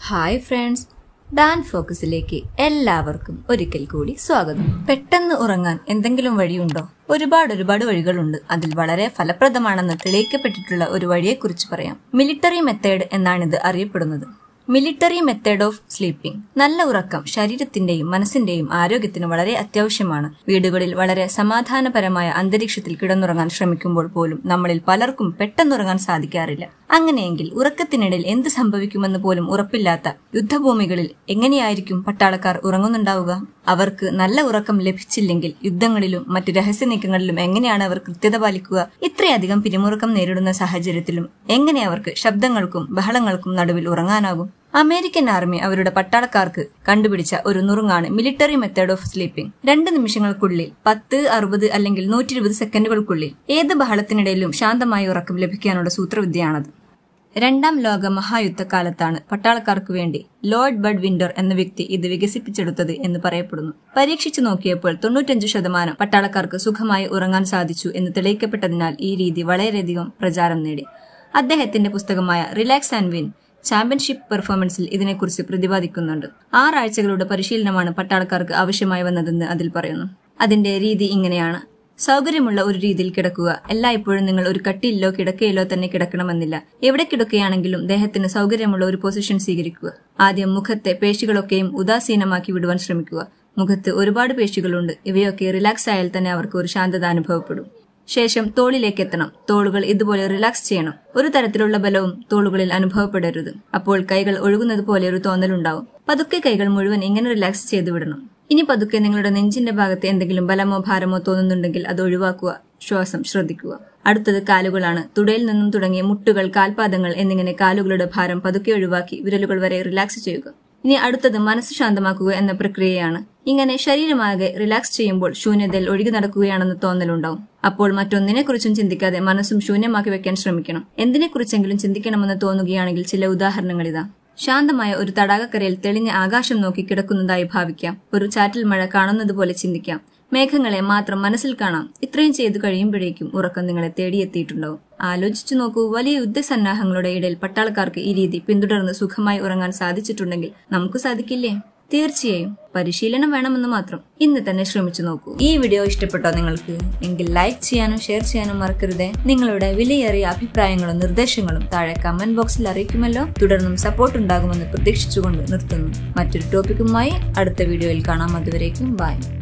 hi friends Dan ഫോക്കസിലേക്ക് എല്ലാവർക്കും ഒരിക്കൽ കൂടി സ്വാഗതം പെട്ടെന്ന് ഉറങ്ങാൻ എന്തെങ്കിലും വഴിയുണ്ടോ ഒരുപാട് ഒരുപാട് വഴികളുണ്ട് അതിൽ വളരെ ഫലപ്രദമാണെന്ന് തെളിയിക്കപ്പെട്ടിട്ടുള്ള ഒരു വഴിയെക്കുറിച്ച് പറയാം മിലിറ്ററി മെത്തേഡ് എന്നാണിത് അറിയപ്പെടുന്നത് മിലിറ്ററി മെത്തേഡ് ഓഫ് സ്ലീപ്പിംഗ് നല്ല ഉറക്കം ശരീരത്തിന്റെയും മനസ്സിന്റെയും ആരോഗ്യത്തിന് വളരെ അത്യാവശ്യമാണ് വീടുകളിൽ വളരെ സമാധാനപരമായ അന്തരീക്ഷത്തിൽ കിടന്നുറങ്ങാൻ ശ്രമിക്കുമ്പോൾ പോലും നമ്മളിൽ പലർക്കും പെട്ടെന്നുറങ്ങാൻ സാധിക്കാറില്ല അങ്ങനെയെങ്കിൽ ഉറക്കത്തിനിടയിൽ എന്ത് സംഭവിക്കുമെന്ന് പോലും ഉറപ്പില്ലാത്ത യുദ്ധഭൂമികളിൽ എങ്ങനെയായിരിക്കും പട്ടാളക്കാർ ഉറങ്ങുന്നുണ്ടാവുക അവർക്ക് നല്ല ഉറക്കം ലഭിച്ചില്ലെങ്കിൽ യുദ്ധങ്ങളിലും മറ്റു രഹസ്യ നീക്കങ്ങളിലും എങ്ങനെയാണ് അവർ കൃത്യത പാലിക്കുക ഇത്രയധികം പിരിമുറുക്കം നേരിടുന്ന സാഹചര്യത്തിലും എങ്ങനെ അവർക്ക് ശബ്ദങ്ങൾക്കും ബഹളങ്ങൾക്കും നടുവിൽ ഉറങ്ങാനാകും അമേരിക്കൻ ആർമി അവരുടെ പട്ടാളക്കാർക്ക് കണ്ടുപിടിച്ച ഒരു നുറുങ്ങാണ് മിലിറ്ററി മെത്തേഡ് ഓഫ് സ്ലീപ്പിംഗ് രണ്ട് നിമിഷങ്ങൾക്കുള്ളിൽ പത്ത് അറുപത് അല്ലെങ്കിൽ നൂറ്റി ഇരുപത് സെക്കൻഡുകൾക്കുള്ളിൽ ഏത് ബഹളത്തിനിടയിലും ശാന്തമായ ഉറക്കം ലഭിക്കാനുള്ള സൂത്രവിദ്യയാണത് രണ്ടാം ലോക മഹായുദ്ധകാലത്താണ് പട്ടാളക്കാർക്ക് വേണ്ടി ലോർഡ് ബഡ് വിൻഡർ എന്ന വ്യക്തി ഇത് വികസിപ്പിച്ചെടുത്തത് എന്ന് പറയപ്പെടുന്നു പരീക്ഷിച്ചു നോക്കിയപ്പോൾ തൊണ്ണൂറ്റഞ്ച് ശതമാനം പട്ടാളക്കാർക്ക് സുഖമായി ഉറങ്ങാൻ സാധിച്ചു എന്ന് തെളിയിക്കപ്പെട്ടതിനാൽ ഈ രീതി വളരെയധികം പ്രചാരം നേടി അദ്ദേഹത്തിന്റെ പുസ്തകമായ റിലാക്സ് ആൻഡ് വിൻ ചാമ്പ്യൻഷിപ്പ് പെർഫോമൻസിൽ ഇതിനെക്കുറിച്ച് പ്രതിപാദിക്കുന്നുണ്ട് ആറാഴ്ചകളുടെ പരിശീലനമാണ് പട്ടാളക്കാർക്ക് ആവശ്യമായി വന്നതെന്ന് അതിൽ പറയുന്നു അതിന്റെ രീതി ഇങ്ങനെയാണ് സൗകര്യമുള്ള ഒരു രീതിയിൽ കിടക്കുക എല്ലായ്പ്പോഴും നിങ്ങൾ ഒരു കട്ടിയിലോ കിടക്കയിലോ തന്നെ കിടക്കണമെന്നില്ല എവിടെ കിടക്കുകയാണെങ്കിലും ദേഹത്തിന് സൗകര്യമുള്ള ഒരു പൊസിഷൻ സ്വീകരിക്കുക ആദ്യം മുഖത്തെ പേശികളൊക്കെയും ഉദാസീനമാക്കി വിടുവാൻ ശ്രമിക്കുക മുഖത്ത് ഒരുപാട് പേശികളുണ്ട് ഇവയൊക്കെ റിലാക്സ് ആയാൽ തന്നെ അവർക്ക് ഒരു ശാന്തത അനുഭവപ്പെടും ശേഷം തോളിലേക്ക് എത്തണം തോളുകൾ ഇതുപോലെ റിലാക്സ് ചെയ്യണം ഒരു തരത്തിലുള്ള ബലവും തോളുകളിൽ അനുഭവപ്പെടരുത് അപ്പോൾ കൈകൾ ഒഴുകുന്നത് പോലെ ഒരു തോന്നലുണ്ടാവും പതുക്കെ കൈകൾ മുഴുവൻ ഇങ്ങനെ റിലാക്സ് ചെയ്തു വിടണം ഇനി പതുക്കെ നിങ്ങളുടെ നെഞ്ചിന്റെ ഭാഗത്ത് എന്തെങ്കിലും ബലമോ ഭാരമോ തോന്നുന്നുണ്ടെങ്കിൽ അത് ഒഴിവാക്കുക ശ്വാസം ശ്രദ്ധിക്കുക അടുത്തത് കാലുകളാണ് തുടയിൽ നിന്നും തുടങ്ങിയ മുട്ടുകൾ കാൽപാദങ്ങൾ എന്നിങ്ങനെ കാലുകളുടെ ഭാരം പതുക്കെ ഒഴിവാക്കി വിരലുകൾ വരെ റിലാക്സ് ചെയ്യുക ഇനി അടുത്തത് മനസ്സ് ശാന്തമാക്കുക എന്ന പ്രക്രിയയാണ് ഇങ്ങനെ ശരീരമാകെ റിലാക്സ് ചെയ്യുമ്പോൾ ശൂന്യതയിൽ ഒഴുകി നടക്കുകയാണെന്ന് തോന്നലുണ്ടാവും അപ്പോൾ മറ്റൊന്നിനെക്കുറിച്ചും ചിന്തിക്കാതെ മനസ്സും ശൂന്യമാക്കി വെക്കാൻ ശ്രമിക്കണം എന്തിനെക്കുറിച്ചെങ്കിലും ചിന്തിക്കണമെന്ന് തോന്നുകയാണെങ്കിൽ ചില ഉദാഹരണങ്ങൾ ഇതാ ശാന്തമായ ഒരു തടാകക്കരയിൽ തെളിഞ്ഞ ആകാശം നോക്കി കിടക്കുന്നതായി ഭാവിക്കാം ഒരു ചാറ്റൽ മഴ കാണുന്നത് പോലെ ചിന്തിക്കാം മേഘങ്ങളെ മാത്രം മനസ്സിൽ കാണാം ഇത്രയും ചെയ്തു കഴിയുമ്പോഴേക്കും ഉറക്കം നിങ്ങളെ തേടിയെത്തിയിട്ടുണ്ടാവും ആലോചിച്ചു നോക്കൂ വലിയ യുദ്ധസന്നാഹങ്ങളുടെ ഇടയിൽ പട്ടാളക്കാർക്ക് ഈ രീതി പിന്തുടർന്ന് സുഖമായി ഉറങ്ങാൻ സാധിച്ചിട്ടുണ്ടെങ്കിൽ നമുക്ക് സാധിക്കില്ലേ തീർച്ചയായും പരിശീലനം വേണമെന്ന് മാത്രം ഇന്ന് തന്നെ ശ്രമിച്ചു നോക്കൂ ഈ വീഡിയോ ഇഷ്ടപ്പെട്ടോ നിങ്ങൾക്ക് എങ്കിൽ ലൈക്ക് ചെയ്യാനും ഷെയർ ചെയ്യാനും മറക്കരുതേ നിങ്ങളുടെ വിലയേറിയ അഭിപ്രായങ്ങളും നിർദ്ദേശങ്ങളും താഴെ കമന്റ് ബോക്സിൽ അറിയിക്കുമല്ലോ തുടർന്നും സപ്പോർട്ട് ഉണ്ടാകുമെന്ന് പ്രതീക്ഷിച്ചുകൊണ്ട് നിർത്തുന്നു മറ്റൊരു ടോപ്പിക്കുമായി അടുത്ത വീഡിയോയിൽ കാണാം അതുവരേക്കും ബൈ